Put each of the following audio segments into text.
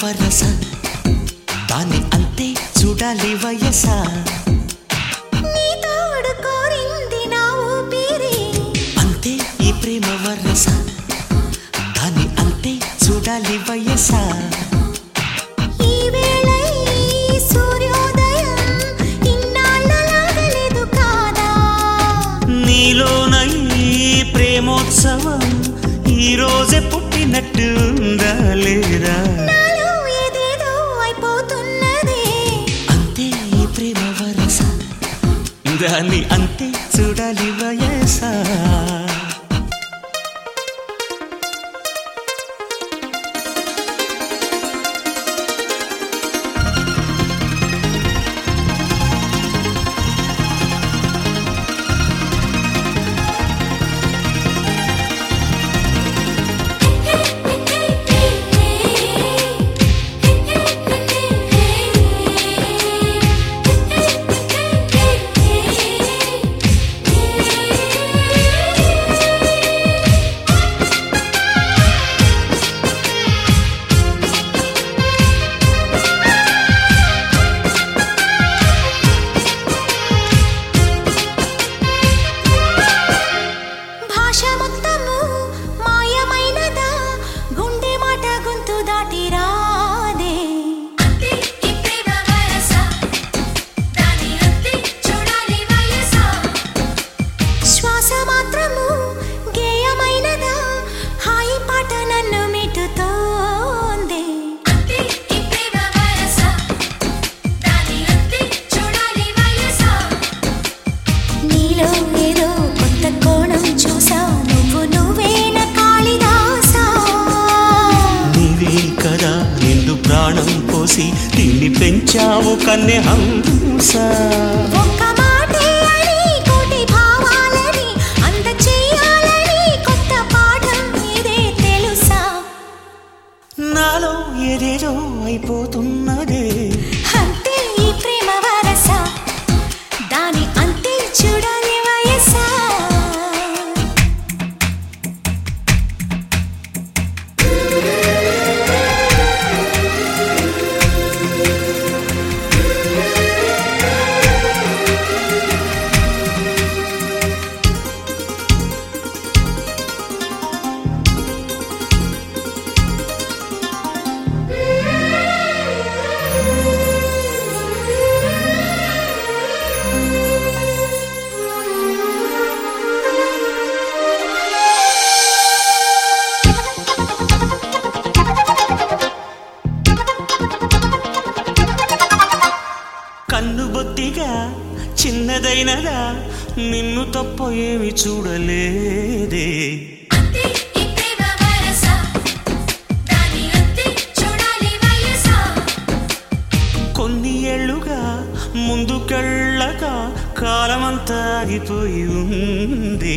వరస దాని అంతే చూడాలి వయస నీ తోడు కోరింది నా ఊపిరి అంతే ఈ ప్రేమ వరస దాని అంతే చూడాలి వయస ఈ వేళ ఈ సూర్యోదయం ఇన్నాళ్ళలాగలేదు కాదా నీలోన ఈ ప్రేమోత్సవం ఈ రోజే పుట్టినట్టు ఉందా లేదా నాలో ఏదేదో అయిపోతున్నదే అంతే ఈ ప్రేమ వరస దాన్ని అంతే చూడాలి వయస భాష మొత్తము మాయమైనదా గుండె మాట గొంతు దాటి రాదే శ్వాస మాత్రము గేయమైనదా హాయి పాట నన్ను మిటుతోంది నీలో ఏదో కొత్త కోణం చూసా నువ్వు నువ్వేన కాళిదాసా నీవే కదా నిండు ప్రాణం పోసి తిండి పెంచావు కన్నె హంస ఒక్క మాటే అని కోటి భావాలని అంత చెయ్యాలని కొత్త పాఠం ఇదే తెలుసా నాలో ఏదేదో అయిపోతున్నదే అంతే ఈ ప్రేమ వరస దాని అంతే చూడాలి వయసా కన్ను బొత్తిగా చిన్నదైనదా నిన్ను తప్ప ఏమి చూడలేదే కొన్ని ఏళ్ళుగా ముందుకెళ్ళక కాలమంతా ఆగిపోయి ఉంది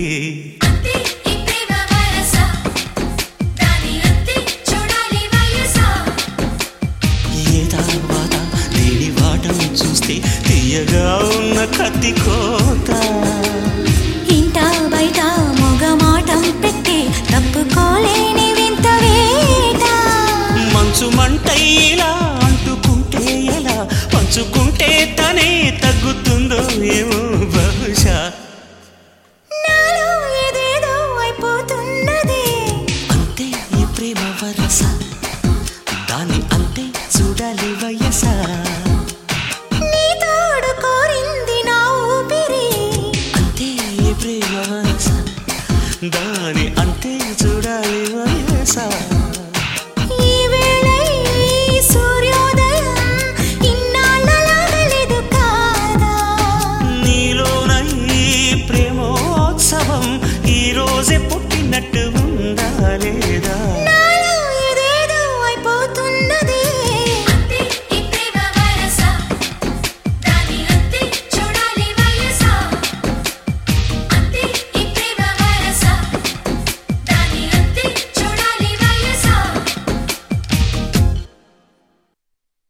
ఏ తర్వాత దేని వాటం చూస్తే తీయగా ఉన్న కత్తి కోత ఇంట బయట మొగమాటం పెట్టి తప్పుకోలేని వింత వేట మంచు మంటైలా అంటుకుంటే ఎలా పంచుకుంటే తనే తగ్గుతుందో ఏమో బహుశా నాలో ఏదేదో అయిపోతున్నదే అంతే ఈ ప్రేమ వరస దాని అంతే చూడాలి వయస నీ తోడు కోరింది నా ఊపిరి అంతే ఈ ప్రేమ వరస దాని అంతే చూడాలి వయస ఈ వేళ ఈ సూర్యోదయం ఇన్నాళ్ళలాగలేదు కాదా నీలోన ఈ ప్రేమోత్సవం ఈ రోజే పుట్టినట్టు ఉందా లేదా